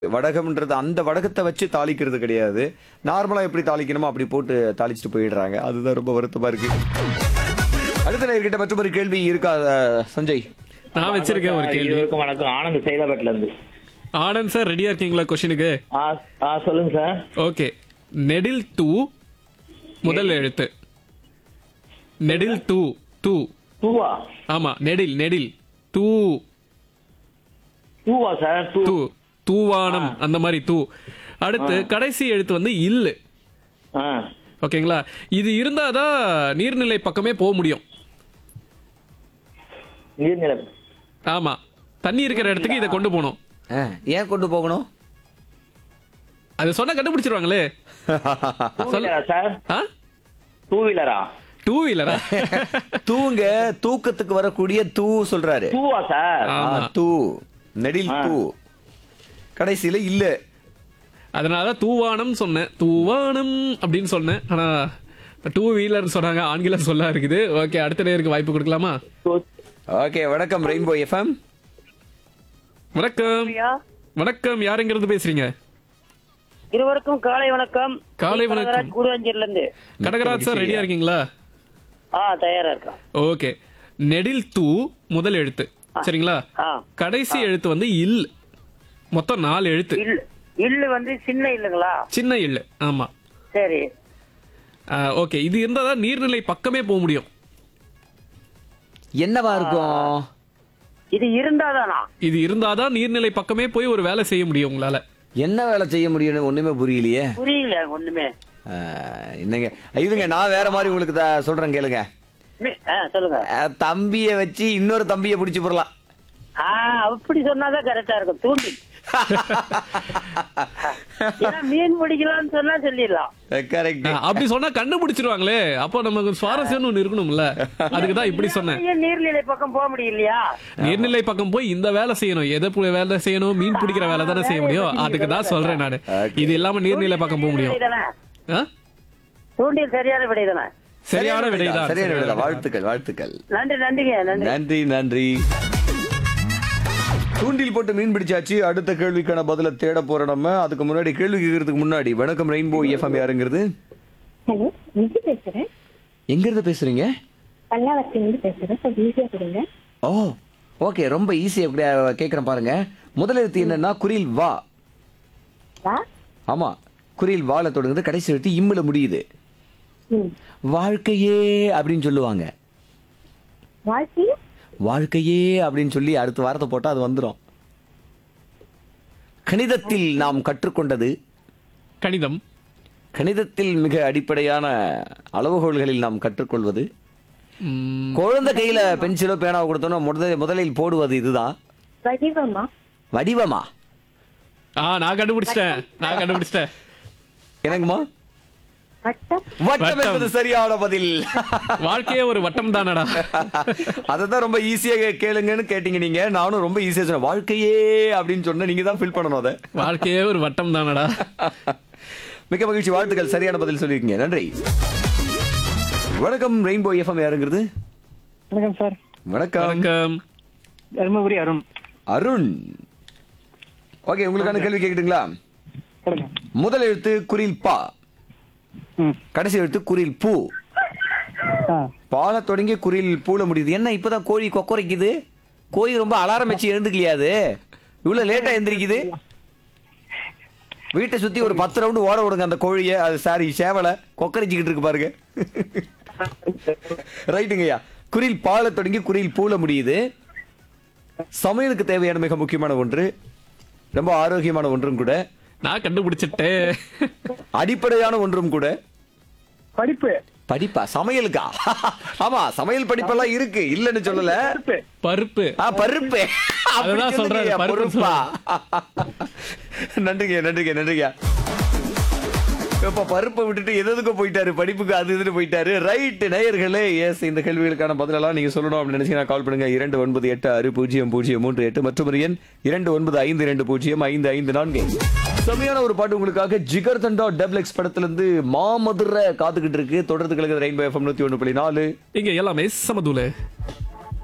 வடகம்ன்றது அந்த வடகத்தை வச்சு தாளிக்கிறது கிடையாது நார்மலா எப்படி தாளிக்கணுமோ அப்படி போட்டு தாளிச்சுட்டு போயிடுறாங்க அதுதான் ரொம்ப வருத்தமா இருக்கு அடுத்த நேர்கிட்ட மற்றொரு கேள்வி இருக்கா அஹ், சஞ்சய் நான் வச்சிருக்கேன் ஒரு கேள்வி இருவருக்கும் வணக்கம் ஆனந்த் சைதாபேட்ல இருந்து ஆனந்த் சார் ரெடியா இருக்கீங்களா கொஸ்டினுக்கு ஆ ஆ சொல்லுங்க சார் ஓகே நெடில் டூ முதல் எழுத்து நெடில் டூ டூ டூவா ஆமா நெடில் நெடில் டூ டூவா சார் டூ டூ தூவானம் அந்த மாதிரி தூ அடுத்து கடைசி எழுத்து வந்து இல்லு ஆ ஓகேங்களா இது இருந்தாதான் நீர்நிலை பக்கமே போக முடியும் நீர்நிலை ஆமா தண்ணி இருக்கிற இடத்துக்கு இதை கொண்டு போகணும் அஹ், ஏன் கொண்டு போகணும் அது சொன்னா கண்டுபிடிச்சிருவாங்களே டூ வீலரா சார் ஆ டூ வீலரா டூ வீலரா தூங்க தூக்கத்துக்கு வரக்கூடிய தூ சொல்றாரு டூவா சார் ஆ, தூ நெடில் தூ கடைசியில இல்ல அதனால தூவானம் சொன்னேன் தூவானம் அப்படின்னு சொன்னேன் ஆனா டூ வீலர் சொன்னாங்க ஆங்கிலம் சொல்ல இருக்குது ஓகே அடுத்த நேருக்கு வாய்ப்பு கொடுக்கலாமா ஓகே வணக்கம் ரெயின்போ எஃப்எம் வணக்கம் வணக்கம் யாருங்கிறது பேசுறீங்க இருவருக்கும் காலை வணக்கம் காலை வணக்கம். கனகராஜ் கூடுவஞ்சூர்ல இருந்து கடகராஜ் சார் ரெடியா இருக்கீங்களா ஆ தயாரா இருக்கேன் ஓகே நெடில் தூ முதல் எழுத்து சரிங்களா ஆ கடைசி எழுத்து வந்து இல் மொத்தம் நாலு எழுத்து இல்லு இல்லு வந்து சின்ன இல்லுங்களா சின்ன இல்லு ஆமா சரி ஓகே இது இருந்தாதான் நீர்நிலை பக்கமே போக முடியும் என்னவா இருக்கும் இது இருந்தாதானா இது இருந்தாதான் நீர்நிலை பக்கமே போய் ஒரு வேலை செய்ய முடியும் உங்களால என்ன வேலை செய்ய முடியும்னு ஒண்ணுமே புரியலையே புரியல ஒண்ணுமே அஹ், என்னங்க இதுங்க நான் வேற மாதிரி உங்களுக்கு த- சொல்றேன் கேளுங்க மி- ஆ, சொல்லுங்க அஹ், தம்பிய வச்சு இன்னொரு தம்பிய பிடிச்சு போடலாம் ஆ அப்படி சொன்னாதான் கரெக்டா இருக்கும் தூண்டி ஏன்னா மீன் பிடிக்கலாம்னு சொன்னா சொல்லிடலாம் கரெக்ட் ஆ, அப்படி சொன்னா கண்டுபிடிச்சிருவாங்களே அப்போ நமக்கு சுவாரஸ்யம்னு ஒண்ணு இருக்கணும்ல அதுக்கு தான் இப்படி சொன்னேன் ஏன் நீர்நிலை பக்கம் போக முடியலையா நீர்நிலை பக்கம் போய் இந்த வேலை செய்யணும் எதை பு- வேலை செய்யணும் மீன் பிடிக்கிற வேலை தானே செய்ய முடியும் அதுக்கு தான் சொல்றேன் நானு இது இல்லாம நீர்நிலை பக்கம் போக முடியும் விடைதானே? ஆ? தூண்டில் சரியான விடை தானே சரியான விடைதான் சரியான விடைதான் வாழ்த்துக்கள் வாழ்த்துக்கள் நன்றி நன்றிங்க நன்றி நன்றி நன்றி தூண்டில் போட்டு மீன் பிடிச்சாச்சு அடுத்த கேள்விக்கான பதில தேட போறோம் நம்ம அதுக்கு முன்னாடி கேள்வி கேட்கறதுக்கு முன்னாடி வணக்கம் ரெயின்போ எஃப்எம் யாருங்கிறது ஹலோ நிதி பேசுறேன் எங்க இருந்து பேசுறீங்க பல்லாவரத்திலிருந்து பேசுறேன் கொஞ்சம் ஈஸியா கொடுங்க ஓ ஓகே ரொம்ப ஈஸியா கேக்குறேன் பாருங்க முதல் எழுத்து என்னன்னா குரில் வா வா ஆமா குரில் வால தொடங்குது கடைசி எழுத்து இம்முல முடியுது ம் வாழ்க்கையே அப்படின்னு சொல்லுவாங்க வாழ்க்கை வாழ்க்கையே அப்படின்னு சொல்லி அடுத்த வாரத்தை போட்டா அது வந்துடும் கணிதத்தில் நாம் கற்றுக்கொண்டது கணிதம் கணிதத்தில் மிக அடிப்படையான அளவுகோல்களில் நாம் கற்றுக்கொள்வது ம், குழந்தை கையில பென்சிலோ பேனாவோ கொடுத்தோம்னா முதல் முதலில் போடுவது இதுதான் வடிவமா வடிவமா ஆ நான் கண்டுபிடிச்சிட்டேன் நான் கண்டுபிடிச்சிட்டேன் எனக்குமா வட்டம் வட்டம் வட்டம். என்பது சரியான பதில் வாழ்க்கையே ஒரு வட்டம் தானடா அததான் ரொம்ப ஈஸியா கேளுங்கன்னு கேட்டீங்க நீங்க நானும் ரொம்ப ஈஸியா சொன்னேன் வாழ்க்கையே அப்படின்னு சொன்ன நீங்க தான் ஃபில் பண்ணணும் அதை வாழ்க்கையே ஒரு வட்டம் தானடா மிக்க மகிழ்ச்சி வாழ்த்துக்கள் சரியான பதில் சொல்லியிருக்கீங்க நன்றி வணக்கம் ரெயின்போ எஃப்எம் யாருங்கிறது வணக்கம் சார் வணக்கம் வணக்கம் தருமபுரி அருண் அருண் ஓகே உங்களுக்கான கேள்வி கேக்குதுங்களா சொல்லுங்க முதல் எழுத்து குரில் பா ம் கடைசி எழுத்து குரில் பூ ஆ பால தொடங்கி குரில் பூல முடியுது என்ன இப்பதான் கோழி கொக்கரைக்குது கோழி ரொம்ப அலாரம் வச்சு எழுந்துக்கலையா அது இவ்வளவு லேட்டா எந்திரிக்குது வீட்டை சுத்தி ஒரு பத்து ரவுண்டு ஓட விடுங்க அந்த கோழிய அது சாரி சேவலை கொக்கரிச்சுக்கிட்டு இருக்கு பாருங்க ரைட்டுங்கய்யா குரில் பால தொடங்கி குரில் பூல முடியுது சமையலுக்கு தேவையான மிக முக்கியமான ஒன்று ரொம்ப ஆரோக்கியமான ஒன்றும் கூட நான் கண்டுபிடிச்சிட்டேன் அடிப்படையான ஒன்றும் கூட படிப்பு படிப்பா சமையலுக்கா ஆமா சமையல் படிப்பெல்லாம் இருக்கு இல்லன்னு சொல்லல படிப்பு பருப்பு ஆ, பருப்பு அப்படி அதுதான் சொல்றாரு, சொல்லுங்கய்யா, பருப்பு பொறுப்பா நன்றிங்க நன்றிங்க நன்றிங்க இப்ப பருப்பை விட்டுட்டு எது எதுக்கு போயிட்டாரு படிப்புக்கு அது இதுன்னு போயிட்டாரு ரைட் நேயர்களே எஸ் இந்த கேள்விகளுக்கான பதிலெல்லாம் நீங்க சொல்லணும் அப்படின்னு நினைச்சீங்கன்னா கால் பண்ணுங்க இரண்டு ஒன்பது எட்டு ஆறு பூஜ்ஜியம் பூஜ்ஜியம் மூன்று எட்டு மற்றும் ஒரு எண் இரண்டு ஒன்பது ஐந்து இரண்டு பூஜ்ஜியம் ஐந்து ஐந்து நான்கு செம்மையான ஒரு பாட்டு உங்களுக்காக ஜிகர் தண்டா டெப்ளெக்ஸ் படத்துல இருந்து மாமதுரை காத்துக்கிட்டு இருக்கு தொடர்ந்து கலக்குது ரெயின்போ எஃப்எம் நூத்தி ஒன்று புள்ளி நாலு இங்க எல்லாமே சமதூல